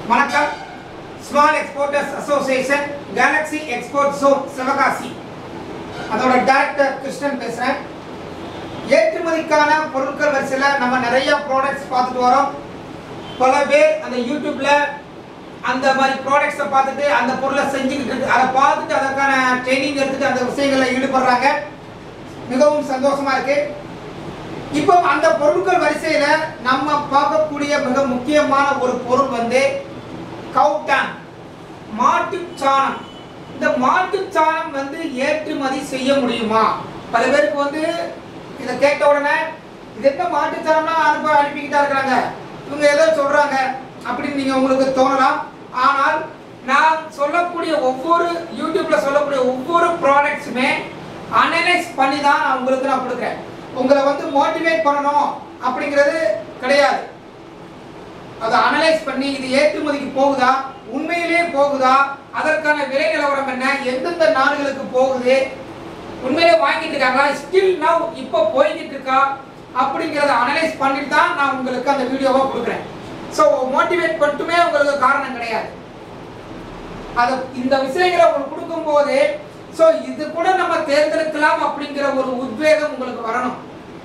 வணக்கம் small exporters association Galaxy export zone Sivakasi அதோட director Krishnan பேசுகிறேன் ஏற்றுமதிக்கான பொருட்கள் வரிசையில் நம்ம நிறைய ப்ராடக்ட்ஸ் பார்த்துட்டு வரோம் பல பேர் அந்த யூடியூப்ல அந்த மாதிரி ப்ராடக்ட்ஸை பார்த்துட்டு அந்த பொருளை செஞ்சுக்கிட்டு இருக்கு அதை பார்த்துட்டு அதற்கான ட்ரைனிங் எடுத்துட்டு அந்த விஷயங்களில் ஈடுபடுறாங்க மிகவும் சந்தோஷமா இருக்கு இப்போ அந்த பொருட்கள் வரிசையில நம்ம பார்க்கக்கூடிய மிக முக்கியமான ஒரு பொருள் வந்து கவுட்டான் மாட்டு சாணம் இந்த மாட்டு சாணம் வந்து ஏற்றுமதி செய்ய முடியுமா பல பேருக்கு வந்து இதை கேட்ட உடனே இது என்ன மாட்டு சாணம்னா அனுப்ப அனுப்பிக்கிட்டா இருக்கிறாங்க இவங்க ஏதோ சொல்றாங்க அப்படின்னு நீங்க உங்களுக்கு தோணலாம் ஆனால் நான் சொல்லக்கூடிய ஒவ்வொரு யூடியூப்ல சொல்லக்கூடிய ஒவ்வொரு ப்ராடக்ட்ஸுமே அனலைஸ் பண்ணி தான் நான் உங்களுக்கு நான் கொடுக்குறேன் உங்களை வந்து மோட்டிவேட் பண்ணணும் அப்படிங்கிறது கிடையாது அதை அனலைஸ் பண்ணி இது ஏற்றுமதிக்கு போகுதா உண்மையிலே போகுதா அதற்கான விலை நிலவரம் என்ன எந்தெந்த நாடுகளுக்கு போகுது உண்மையிலே வாங்கிட்டு இருக்காங்களா ஸ்டில் நவ் இப்போ போய்கிட்டு இருக்கா அப்படிங்கிறத அனலைஸ் பண்ணிட்டு தான் நான் உங்களுக்கு அந்த வீடியோவை கொடுக்குறேன் ஸோ மோட்டிவேட் மட்டுமே உங்களுக்கு காரணம் கிடையாது அது இந்த விஷயங்களை உங்களுக்கு கொடுக்கும்போது ஸோ இது கூட நம்ம தேர்ந்தெடுக்கலாம் அப்படிங்கிற ஒரு உத்வேகம் உங்களுக்கு வரணும்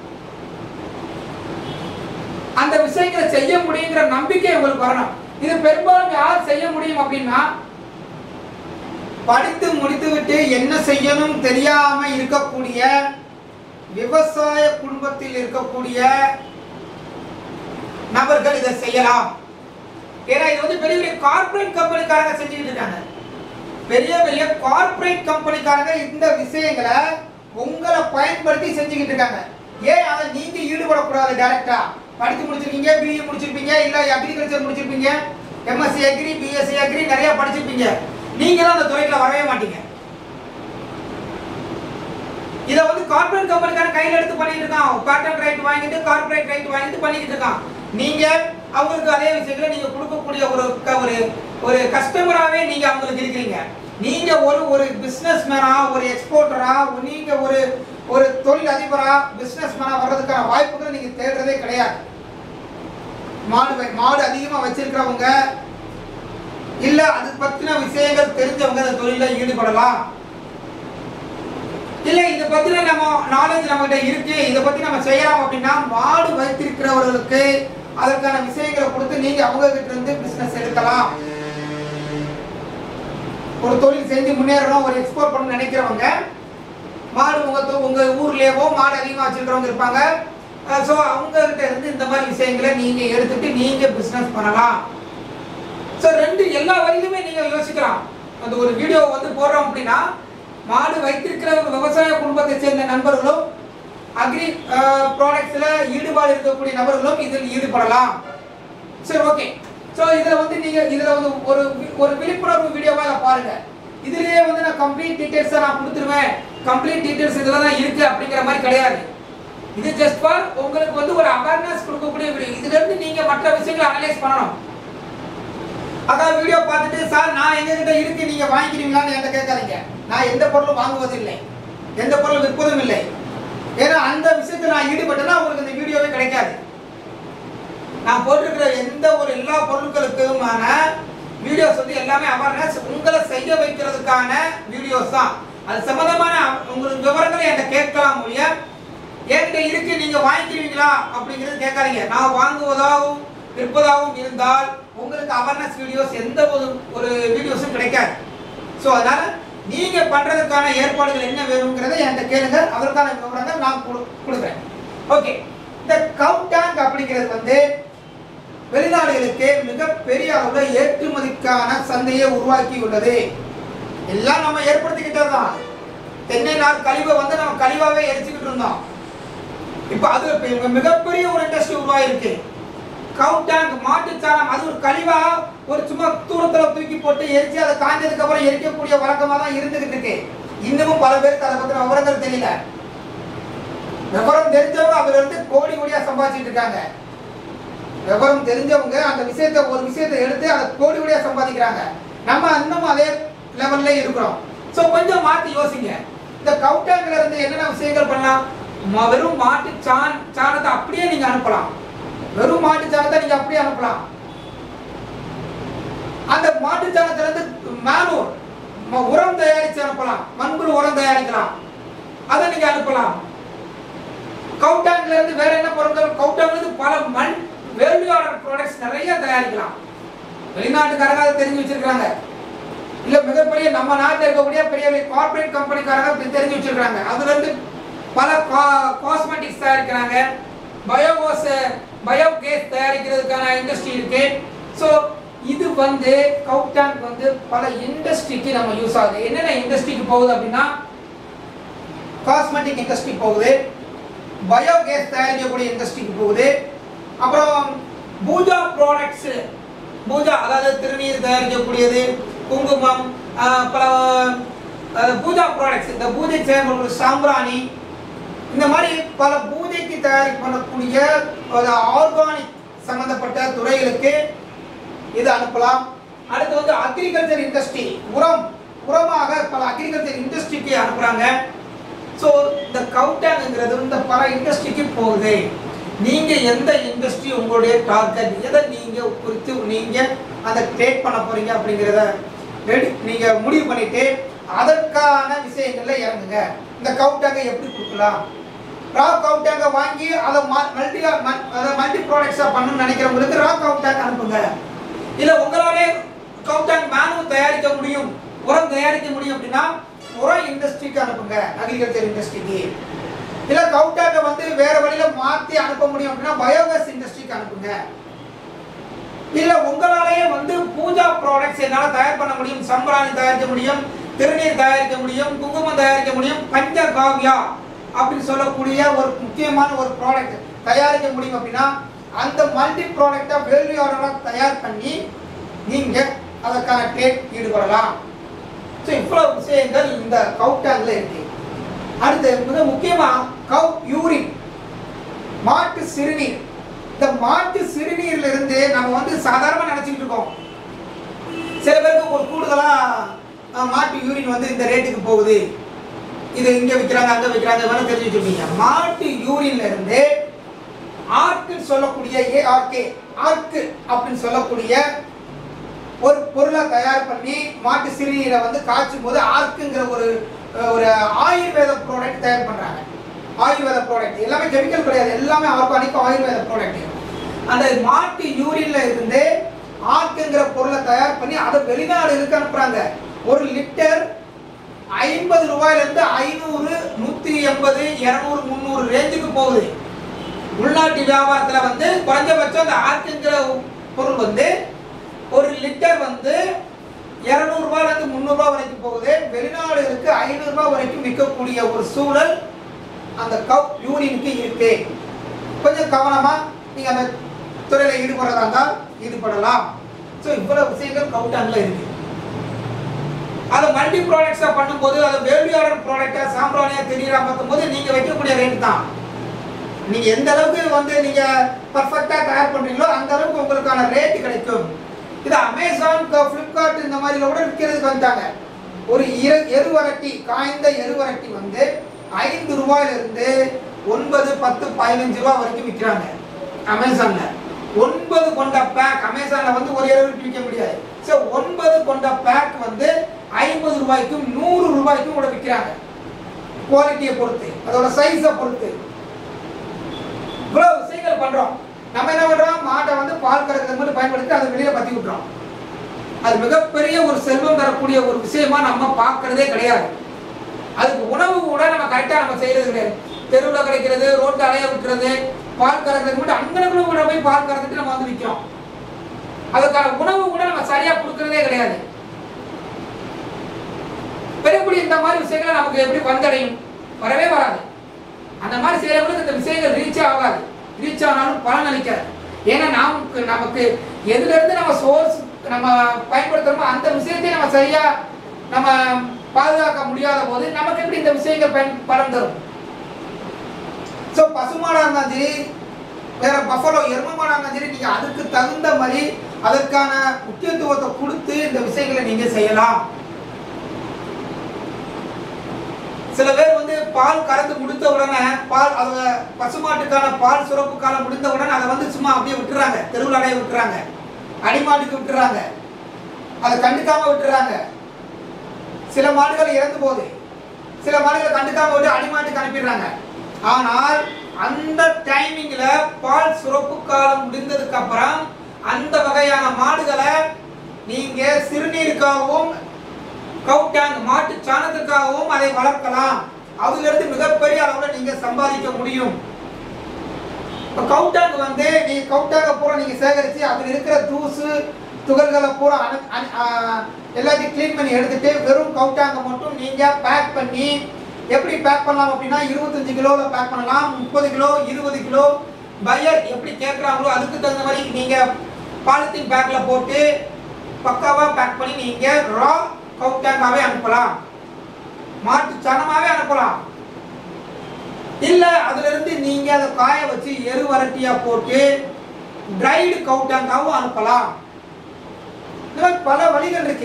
அந்த விஷயங்களை செய்ய முடியுங்கிற நம்பிக்கை உங்களுக்கு வரணும் இது பெரும்பாலும் யார் செய்ய முடியும் அப்படின்னா படித்து முடித்துவிட்டு என்ன செய்யணும் தெரியாம இருக்கக்கூடிய விவசாய குடும்பத்தில் இருக்கக்கூடிய நபர்கள் இதை செய்யலாம் ஏன்னா இது வந்து பெரிய பெரிய கார்ப்பரேட் கம்பெனிக்காரங்க செஞ்சுக்கிட்டு இருக்காங்க பெரிய பெரிய கார்ப்பரேட் கம்பெனிக்காரங்க இந்த விஷயங்களை உங்களை பயன்படுத்தி செஞ்சுக்கிட்டு இருக்காங்க ஏன் அதை நீங்க ஈடுபடக்கூடாது டைரக்டா படித்து முடிச்சிருக்கீங்க பிஇ முடிச்சிருப்பீங்க இல்ல அக்ரிகல்ச்சர் முடிச்சிருப்பீங்க எம்எஸ்சி அக்ரி பிஎஸ்சி அக்ரி நிறைய படிச்சிருப்பீங்க நீங்களும் அந்த துறைக்குள்ள வரவே மாட்டீங்க இதை வந்து கார்ப்பரேட் கம்பெனிக்காரன் கையில் எடுத்து பண்ணிட்டு இருக்கான் பேட்டன் ரைட் வாங்கிட்டு கார்ப்பரேட் ரைட் வாங்கிட்டு பண்ணிட்டு இருக்கான் நீங்க அவங்களுக்கு அதே விஷயங்களை நீங்க கொடுக்கக்கூடிய ஒரு க- ஒரு ஒரு கஸ்டமராகவே நீங்க அவங்களுக்கு இருக்கிறீங்க நீங்க ஒரு ஒரு பிசினஸ் மேனா ஒரு எக்ஸ்போர்ட்டரா நீங்க ஒரு ஒரு தொழில் அதிபரா பிசினஸ் மேனா வர்றதுக்கான வாய்ப்புகளை நீங்க தேடுறதே கிடையாது மாடு வை- மாடு அதிகமா வச்சிருக்கிறவங்க இல்ல அது பத்தின விஷயங்கள் தெரிஞ்சவங்க அந்த தொழில ஈடுபடலாம் இல்ல இத பத்தின நம்ம நாலேஜ் நம்மகிட்ட இருக்கு இத பத்தி நம்ம செய்யலாம் அப்படின்னா மாடு வைத்திருக்கிறவர்களுக்கு அதற்கான விஷயங்களை கொடுத்து நீங்க அவங்க கிட்ட இருந்து பிசினஸ் எடுக்கலாம் ஒரு தொழில் செஞ்சு முன்னேறணும் ஒரு எக்ஸ்போர்ட் பண்ண நினைக்கிறவங்க மாடு உங்க தொ- உங்க ஊர்லயவோ மாடு அதிகமா வச்சிருக்கிறவங்க இருப்பாங்க ஸோ அவங்க கிட்ட இருந்து இந்த மாதிரி விஷயங்களை நீங்க எடுத்துட்டு நீங்க பிசினஸ் பண்ணலாம் ஸோ ரெண்டு எல்லா வழியிலுமே நீங்க யோசிக்கலாம் அந்த ஒரு வீடியோ வந்து போடுறோம் அப்படின்னா மாடு வைத்திருக்கிற விவசாய குடும்பத்தை சேர்ந்த நண்பர்களும் அக்ரி ப்ராடக்ட்ஸ்ல ஈடுபாடு இருக்கக்கூடிய நபர்களும் இதில் ஈடுபடலாம் சரி ஓகே ஸோ இதில் வந்து நீங்க இதில் வந்து ஒரு வி- ஒரு விழிப்புணர்வு வீடியோவா இதை பாருங்க இதுலயே வந்து நான் கம்ப்ளீட் டீடைல்ஸை நான் கொடுத்துருவேன் கம்ப்ளீட் டீடைல்ஸ் இதில் தான் இருக்கு அப்படிங்கிற மாதிரி கிடையாது இது ஜஸ்ட் ஃபார் உங்களுக்கு வந்து ஒரு அவேர்னஸ் கொடுக்கக்கூடிய வீடியோ இதுல இருந்து நீங்க மற்ற விஷயங்களை அனலைஸ் பண்ணணும் அதான் வீடியோ பார்த்துட்டு சார் நான் எங்க கிட்ட இருக்கு நீங்க வாங்கிக்கிறீங்களான்னு என்கிட்ட கேட்காதீங்க நான் எந்த பொருளும் வாங்குவதில்லை எந்த பொருளும் விற்பதும் இல்லை ஏன்னா அந்த விஷயத்துல நான் ஈடுபட்டேன்னா உங்களுக்கு இந்த வீடியோவே கிடைக்காது நான் போட்டிருக்கிற எந்த ஒரு எல்லா பொருட்களுக்குமான வீடியோஸ் வந்து எல்லாமே அவேர்னஸ் உங்களை செய்ய வைக்கிறதுக்கான வீடியோஸ் தான் அது சம்பந்தமான உங்களுக்கு விவரங்களை என்கிட்ட கேட்கலாம் ஒழிய என்கிட்ட இருக்கு நீங்க வாங்கிக்கிறீங்களா அப்படிங்கிறது கேட்காதீங்க நான் வாங்குவதாகவும் விற்பதாகவும் இருந்தால் உங்களுக்கு அவேர்னஸ் வீடியோஸ் எந்த ஒரு ஒரு வீடியோஸும் கிடைக்காது ஸோ அதனால நீங்க பண்றதுக்கான ஏற்பாடுகள் என்ன வேணுங்கிறத என்கிட்ட கேளுங்க அதற்கான விவரங்கள் நான் கொடு- கொடுக்குறேன் ஓகே இந்த கவு டேங்க் அப்படிங்கிறது வந்து வெளிநாடுகளுக்கு மிகப்பெரிய அளவில் ஏற்றுமதிக்கான சந்தையை உருவாக்கி உள்ளது எல்லாம் நம்ம ஏற்படுத்திக்கிட்டது தான் தென்னை நார் கழிவை வந்து நம்ம கழிவாவே எரிச்சுக்கிட்டு இருந்தோம் இப்போ அது இப்ப மிகப்பெரிய ஒரு இண்டஸ்ட்ரி உருவாயிருக்கு கவு டேங்க் மாட்டுச்சாணம் அது ஒரு கழிவா ஒரு சும்மா தூரத்துல தூக்கி போட்டு எரிச்சு அதை காஞ்சதுக்கு அப்புறம் எரிக்கக்கூடிய வழக்கமா தான் இருந்துகிட்டு இருக்கு இன்னமும் பல பேருக்கு அதை பத்தின விவரங்கள் தெரியல விவரம் தெரிஞ்சவங்க அதுல இருந்து கோடி கோடியா சம்பாதிச்சிட்டு இருக்காங்க விவரம் தெரிஞ்சவங்க அந்த விஷயத்தை ஒரு விஷயத்தை எடுத்து அதை கோடி கோடியா சம்பாதிக்கிறாங்க நம்ம இன்னும் அதே லெவல்ல இருக்கிறோம் ஸோ கொஞ்சம் மாத்தி யோசிங்க இந்த கவுட்டாங்கில் இருந்து என்னென்ன விஷயங்கள் பண்ணலாம் ம- வெறும் மாட்டு சாண் சாணத்தை அப்படியே நீங்க அனுப்பலாம் வெறும் மாட்டு சாணத்தை நீங்க அப்படியே அனுப்பலாம் மாட்டுச்சாணத்துல இருந்து மேனூர் ம- உரம் தயாரிச்சு அனுப்பலாம் மண்புழு உரம் தயாரிக்கலாம் அதை நீங்க அனுப்பலாம் கவுட்டாங்ல இருந்து வேற என்ன பொருட்கள் கவுட்டாங்ல இருந்து பல மண் வேல்யூ ஆர்டர் ப்ராடக்ட்ஸ் நிறைய தயாரிக்கலாம் வெளிநாட்டுக்காரங்க அதை தெரிஞ்சு வச்சிருக்காங்க இல்ல மிகப்பெரிய நம்ம நாட்டில் இருக்கக்கூடிய பெரிய பெரிய கார்ப்பரேட் கம்பெனிக்காரங்க தெ- தெரிஞ்சு வச்சிருக்காங்க அதுல இருந்து பல காஸ்மெட்டிக்ஸ் தயாரிக்கிறாங்க பயோவாஸ் பயோகேஸ் தயாரிக்கிறதுக்கான இண்டஸ்ட்ரி இருக்கு ஸோ இது வந்து கவுட் வந்து பல இண்டஸ்ட்ரிக்கு நம்ம யூஸ் ஆகுது என்னென்ன இண்டஸ்ட்ரிக்கு போகுது அப்படின்னா காஸ்மெட்டிக் இண்டஸ்ட்ரி போகுது பயோகேஸ் தயாரிக்கக்கூடிய இண்டஸ்ட்ரிக்கு போகுது அப்புறம் பூஜா ப்ராடக்ட்ஸ் பூஜா அதாவது திருநீர் தயாரிக்கக்கூடியது குங்குமம் ஆஹ், பல அஹ், பூஜா ப்ராடக்ட்ஸ் இந்த பூஜை செய்யக்கூடிய சாம்பிராணி இந்த மாதிரி பல பூஜைக்கு தயாரி பண்ணக்கூடிய ஆர்கானிக் சம்பந்தப்பட்ட துறைகளுக்கு இது அனுப்பலாம் அடுத்து வந்து அக்ரிகல்ச்சர் இண்டஸ்ட்ரி உரம் உரமாக பல அக்ரிகல்ச்சர் இண்டஸ்ட்ரிக்கு அனுப்புறாங்க ஸோ இந்த கவுட்டாங்கிறது இந்த பல இண்டஸ்ட்ரிக்கு போகுது நீங்க எந்த இண்டஸ்ட்ரி உங்களுடைய டார்கெட் எதை நீங்க குறித்து நீங்க அதை ட்ரேட் பண்ண போறீங்க அப்படிங்கிறத ரெடி நீங்க முடிவு பண்ணிட்டு அதற்கான விஷயங்கள்ல இறங்குங்க இந்த கவுட்டாங்க எப்படி கொடுக்கலாம் ரா கவுட்டாங்க வாங்கி அதை மல்டி அதை மல்டி ப்ராடக்ட்ஸா பண்ணணும்னு நினைக்கிறவங்களுக்கு ரா கவுட்டாங்க அனுப்புங்க இல்ல உங்களாலே கவுட்டாங் மேனு தயாரிக்க முடியும் உரம் தயாரிக்க முடியும் அப்படின்னா உரம் இண்டஸ்ட்ரிக்கு அனுப்புங்க அக்ரிகல்ச்சர் இண்டஸ்ட்ரிக்கு இல்ல கவுட்டாக வந்து வேற வழியில மாத்தி அனுப்ப முடியும் அப்படின்னா பயோகேஸ் இண்டஸ்ட்ரிக்கு அனுப்புங்க இல்ல உங்களாலேயே வந்து பூஜா ப்ராடக்ட்ஸ் என்னால தயார் பண்ண முடியும் சம்பராணி தயாரிக்க முடியும் திருநீர் தயாரிக்க முடியும் குங்குமம் தயாரிக்க முடியும் பஞ்சகாவ்யா அப்படின்னு சொல்லக்கூடிய ஒரு முக்கியமான ஒரு ப்ராடக்ட் தயாரிக்க முடியும் அப்படின்னா அந்த மல்டி ப்ராடக்டை வேல்யூஆராக தயார் பண்ணி நீங்க அதற்கான ட்ரேட் ஈடுபடலாம் ஸோ இவ்வளவு விஷயங்கள் இந்த கவுட்டாங்கில் இருக்கு அடுத்து மிக முக்கியமா கவ் யூரின் மாட்டு சிறுநீர் இந்த மாட்டு சிறுநீர்ல இருந்து நம்ம வந்து சாதாரணமா நினைச்சிட்டு இருக்கோம் சில பேருக்கு ஒரு கூடுதலா அஹ், மாட்டு யூரின் வந்து இந்த ரேட்டுக்கு போகுது இது இங்க விற்கிறாங்க அங்க விற்கிறாங்க வேணா தெரிஞ்சு வச்சிருப்பீங்க மாட்டு யூரின்ல இருந்து ஆர்க்குன்னு சொல்லக்கூடிய ஏஆர்கே ஆர்க்கு அப்படின்னு சொல்லக்கூடிய ஒரு பொருளை தயார் பண்ணி மாட்டு சிறுநீரை வந்து காய்ச்சும் போது ஆர்க்குங்கிற ஒரு அஹ், ஒரு ஆயுர்வேத ப்ராடக்ட் தயார் பண்றாங்க ஆயுர்வேத ப்ராடக்ட் எல்லாமே கெமிக்கல் கிடையாது எல்லாமே ஆர்கானிக் ஆயுர்வேத ப்ராடக்ட் அந்த மாட்டு யூரின்ல இருந்து ஆர்க்குங்கிற பொருளை தயார் பண்ணி அதை வெளிநாடுகளுக்கு அனுப்புறாங்க ஒரு லிட்டர் ஐம்பது ரூபாயில இருந்து ஐநூறு நூத்தி எண்பது இருநூறு முந்நூறு ரேஞ்சுக்கு போகுது உள்நாட்டு வியாபாரத்துல வந்து குறைஞ்சபட்சம் அந்த ஆர்க்குங்கிற பொருள் வந்து ஒரு லிட்டர் வந்து இரநூறுபால இருந்து முந்நூறுபா வரைக்கும் போகுது வெளிநாடுகளுக்கு ஐநூறுரூபா வரைக்கும் விற்கக்கூடிய ஒரு சூழல் அந்த கப் யூரினுக்கு இருக்கு கொஞ்சம் கவனமா நீங்க அந்த துறையில ஈடுபடுறதா இருந்தால் ஈடுபடலாம் ஸோ இவ்வளவு விஷயங்கள் கவுட்டான்ல இருக்கு அதை மல்டி ப்ராடக்ட்ஸா பண்ணும்போது அதை வேல்யூ ஆர்டர் ப்ராடக்டா சாம்பிராணியா தெரியறா பார்க்கும்போது நீங்க வைக்கக்கூடிய ரேட் தான் நீங்க எந்த அளவுக்கு வந்து நீங்க பர்ஃபெக்ட்டா தயார் பண்றீங்களோ அந்த அளவுக்கு உங்களுக்கான ரேட் கிடைக்கும் இது அமேசான் ஃப்ளிப்கார்ட் இந்த மாதிரி கூட விற்கிறதுக்கு வந்துட்டாங்க ஒரு இரு எருவரட்டி காய்ந்த எருவரட்டி வந்து ஐந்து ரூபாயில இருந்து ஒன்பது பத்து பதினஞ்சு ரூபாய் வரைக்கும் விற்கிறாங்க அமேசான்ல ஒன்பது கொண்ட பேக் அமேசான்ல வந்து ஒரு எருவரட்டி விற்க முடியாது ஸோ ஒன்பது கொண்ட பேக் வந்து ஐம்பது ரூபாய்க்கும் நூறு ரூபாய்க்கும் கூட விற்கிறாங்க குவாலிட்டியை பொறுத்து அதோட சைஸை பொறுத்து இவ்வளவு விஷயங்கள் பண்றோம் நம்ம என்ன பண்றோம் மாட்டை வந்து பால் கறக்கிறது மட்டும் பயன்படுத்தி அதை வெளியில பத்தி விட்டுறோம் அது மிகப்பெரிய ஒரு செல்வம் தரக்கூடிய ஒரு விஷயமா நம்ம பார்க்கறதே கிடையாது அதுக்கு உணவு கூட நம்ம கரெக்டா நம்ம செய்யறது கிடையாது தெருவில் கிடைக்கிறது ரோட்ல அலைய விட்டுறது பால் கறக்கிறது மட்டும் அங்கனக்குள்ள கூட போய் பால் கறந்துட்டு நம்ம வந்து விற்கிறோம் அதுக்கான உணவு கூட நம்ம சரியா கொடுக்கறதே கிடையாது பெறக்கூடிய இந்த மாதிரி விஷயங்களை நமக்கு எப்படி வந்தடையும் வரவே வராது அந்த மாதிரி செய்யறவங்களுக்கு இந்த விஷயங்கள் ரீச் ஆகாது ரீச் ஆனாலும் பலன் அளிக்காது ஏன்னா நமக்கு நமக்கு எதுல இருந்து நம்ம சோர்ஸ் நம்ம பயன்படுத்துறோமோ அந்த விஷயத்தை நம்ம சரியா நம்ம பாதுகாக்க முடியாத போது நமக்கு எப்படி இந்த விஷயங்கள் பயன் பலன் தரும் ஸோ பசுமாடா இருந்தாலும் சரி வேற பஃபலோ எரும மாடா இருந்தாலும் சரி நீங்க அதுக்கு தகுந்த மாதிரி அதற்கான முக்கியத்துவத்தை கொடுத்து இந்த விஷயங்களை நீங்க செய்யலாம் சில பேர் வந்து பால் கறந்து முடித்த உடனே பால் அவங்க பசுமாட்டுக்கான பால் சுரப்பு காலம் முடிந்த உடனே அதை வந்து சும்மா அப்படியே விட்டுறாங்க தெருவில் அடைய விட்டுறாங்க அடிமாட்டுக்கு விட்டுறாங்க அதை கண்டுக்காம விட்டுறாங்க சில மாடுகள் இறந்து போகுது சில மாடுகளை கண்டுக்காம விட்டு அடிமாட்டுக்கு அனுப்பிடுறாங்க ஆனால் அந்த டைமிங்ல பால் சுரப்பு காலம் முடிந்ததுக்கு அப்புறம் அந்த வகையான மாடுகளை நீங்க சிறுநீருக்காகவும் கவுட்டாங் மாட்டு சாணத்துக்காகவும் அதை வளர்க்கலாம் அதுல இருந்து மிகப்பெரிய அளவுல நீங்க சம்பாதிக்க முடியும் இப்போ கவுட்டாங்க வந்து நீங்க கவுட்டாங்க பூரா நீங்க சேகரிச்சு அதுல இருக்கிற தூசு துகள்களை பூரா அனு அனு- ஆ, எல்லாத்தையும் க்ளீன் பண்ணி எடுத்துட்டு வெறும் கவுட்டாங்க மட்டும் நீங்க பேக் பண்ணி எப்படி பேக் பண்ணலாம் அப்படின்னா இருபத்தஞ்சு கிலோவில் பேக் பண்ணலாம் முப்பது கிலோ இருபது கிலோ பையர் எப்படி கேட்குறாங்களோ அதுக்கு தகுந்த மாதிரி நீங்க பாலித்தீன் பேக்ல போட்டு பக்காவா பேக் பண்ணி நீங்க ரா கவுட்டாங்காவே அனுப்பலாம் மாட்டு சனமாவே அனுப்பலாம் இல்ல அதுல இருந்து நீங்க அதை காய வச்சு எரு வரட்டியா போட்டு டிரைடு கவுட்டாங்காவும் அனுப்பலாம் இந்த மாதிரி பல வழிகள் இருக்கு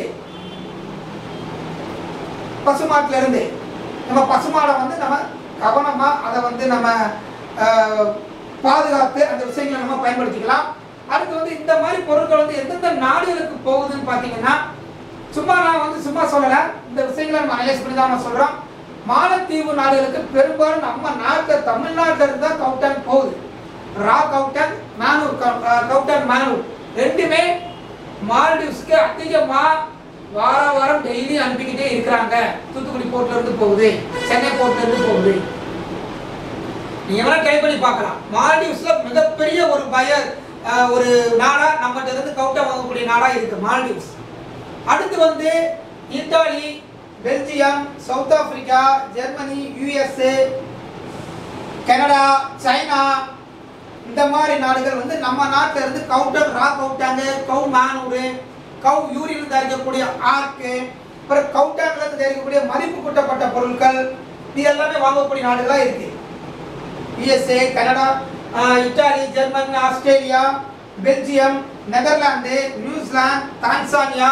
பசுமாட்டுல இருந்து நம்ம பசுமாடை வந்து நம்ம கவனமா அதை வந்து நம்ம ஆஹ், பாதுகாத்து அந்த விஷயங்களை நம்ம பயன்படுத்திக்கலாம் அடுத்து வந்து இந்த மாதிரி பொருட்கள் வந்து எந்தெந்த நாடுகளுக்கு போகுதுன்னு பார்த்தீங்கன்னா சும்மா நான் வந்து சும்மா சொல்லல இந்த விஷயங்களை நம்ம அனலைஸ் பண்ணி தான் நான் சொல்றோம் மாலத்தீவு நாடுகளுக்கு பெரும்பாலும் நம்ம நாட்டில் தமிழ்நாட்டில் இருந்தா கவுட்டன் போகுது ரா கவுட்டன் மேனூர் கவுட்டன் மேனூர் ரெண்டுமே மால்டிவ்ஸ்க்கு அதிகமா வார வாரம் டெய்லி அனுப்பிக்கிட்டே இருக்கிறாங்க தூத்துக்குடி போர்ட்ல இருந்து போகுது சென்னை போர்ட்ல இருந்து போகுது நீங்க வேணா ட்ரை பண்ணி பார்க்கலாம் மால்டிவ்ஸ்ல மிகப்பெரிய ஒரு பய அஹ், ஒரு நாடா நம்மகிட்ட இருந்து கவுட்டா வாங்கக்கூடிய நாடா இருக்கு மால்டிவ்ஸ் அடுத்து வந்து Italy Belgium South Africa Germany USA Canada China இந்த மாதிரி நாடுகள் வந்து நம்ம நாட்டில் இருந்து கவுட்டர் ரா கவுட்டாங்க கவு மானூறு கவு யூரியில் தயாரிக்கக்கூடிய ஆர்க்கு அப்புறம் கவுட்டாங்கில் இருந்து தயாரிக்கக்கூடிய மதிப்பு கூட்டப்பட்ட பொருட்கள் இது எல்லாமே வாங்கக்கூடிய நாடுகளாக இருக்கு யுஎஸ்ஏ கனடா ஆஹ், Italy German Australia Belgium Netherlands New Zealand Tanzania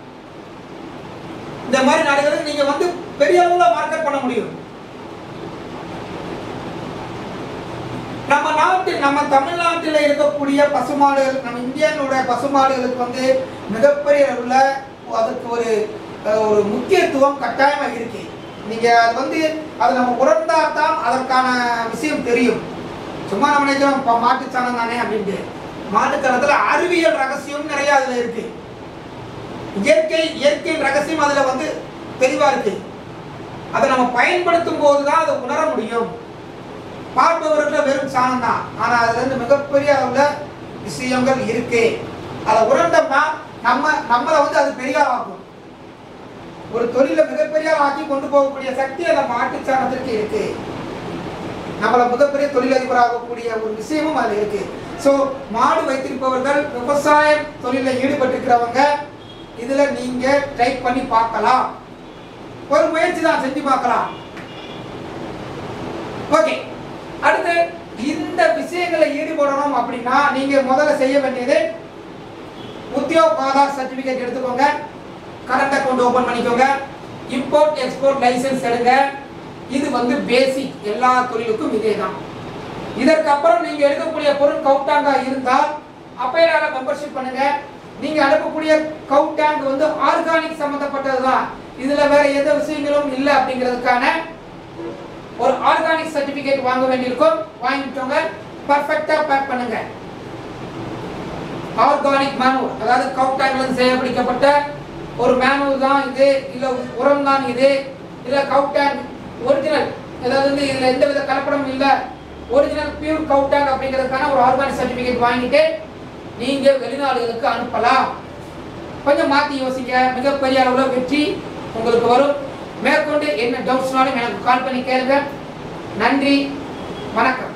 இந்த மாதிரி நாடுகளுக்கு நீங்க வந்து பெரிய அளவுல மார்க்கெட் பண்ண முடியும் நம்ம நாட்டு நம்ம தமிழ்நாட்டில் இருக்கக்கூடிய பசுமாடுகள் நம்ம இந்தியானுடைய பசுமாடுகளுக்கு வந்து மிகப்பெரிய அளவுல அதுக்கு ஒரு அஹ், ஒரு முக்கியத்துவம் கட்டாயமா இருக்கு நீங்க அது வந்து அது நம்ம உணர்ந்தா தான் அதற்கான விஷயம் தெரியும் சும்மா நம்ம நினைக்கிறோம் இப்போ மாட்டுச்சாணம் தானே அப்படின்ட்டு மாட்டுச்சாணத்துல அறிவியல் ரகசியம் நிறைய அதுல இருக்கு இயற்கை இயற்கையின் ரகசியம் அதுல வந்து தெளிவா இருக்கு அதை நம்ம பயன்படுத்தும் போது தான் அதை உணர முடியும் பார்ப்பவர்கிட்ட வெறும் சாணம் தான் ஆனா அதுல இருந்து மிகப்பெரிய அளவுல விஷயங்கள் இருக்கு அதை உணர்ந்தோம்னா நம்ம நம்மளை வந்து அது பெரிய ஆள் ஆக்கும் ஒரு தொழிலை மிகப்பெரிய ஆள் ஆக்கி கொண்டு போகக்கூடிய சக்தி அந்த மாட்டு சாணத்திற்கு இருக்கு நம்மளை மிகப்பெரிய தொழிலதிபராகக்கூடிய ஒரு விஷயமும் அதுல இருக்கு ஸோ மாடு வைத்திருப்பவர்கள் விவசாயம் தொழிலில் ஈடுபட்டிருக்கிறவங்க இதுல நீங்க ட்ரை பண்ணி பார்க்கலாம் ஒரு முயற்சி தான் செஞ்சு பார்க்கலாம் ஓகே அடுத்து இந்த விஷயங்களை ஈடுபடணும் அப்படின்னா நீங்க முதல்ல செய்ய வேண்டியது உத்தியோக் ஆதார் சர்டிபிகேட் எடுத்துக்கோங்க கரண்ட் அக்கௌண்ட் ஓபன் பண்ணிக்கோங்க இம்போர்ட் எக்ஸ்போர்ட் லைசென்ஸ் எடுங்க இது வந்து பேசிக் எல்லா தொழிலுக்கும் இதே தான் இதற்கு அப்புறம் நீங்க எடுக்கக்கூடிய பொருள் கவுட்டாங்கா இருந்தால் அப்பையிலான மெம்பர்ஷிப் பண்ணுங்க நீங்க அனுப்பக்கூடிய கவுட் டேங்க் வந்து ஆர்கானிக் சம்பந்தப்பட்டது தான் இதுல வேற எந்த விஷயங்களும் இல்லை அப்படிங்கிறதுக்கான ஒரு ஆர்கானிக் சர்டிபிகேட் வாங்க வேண்டியிருக்கும் வாங்கிட்டோங்க பர்ஃபெக்டா பேக் பண்ணுங்க ஆர்கானிக் மேனூர் அதாவது கவுட் டேங்க்ல இருந்து சேகரிக்கப்பட்ட ஒரு மேனூர் தான் இது இல்ல உரம் தான் இது இல்ல கவுட் டேங்க் ஒரிஜினல் அதாவது வந்து இதுல எந்த வித கலப்படமும் இல்ல ஒரிஜினல் பியூர் கவுட் டேங்க் அப்படிங்கிறதுக்கான ஒரு ஆர்கானிக் சர்டிபிகேட் வாங்கிட்டு நீங்க வெளிநாடுகளுக்கு அனுப்பலாம் கொஞ்சம் மாத்தி யோசிங்க மிகப்பெரிய அளவுல வெற்றி உங்களுக்கு வரும் மேற்கொண்டு என்ன டவுட்ஸ்னாலும் எனக்கு கால் பண்ணி கேளுங்க நன்றி வணக்கம்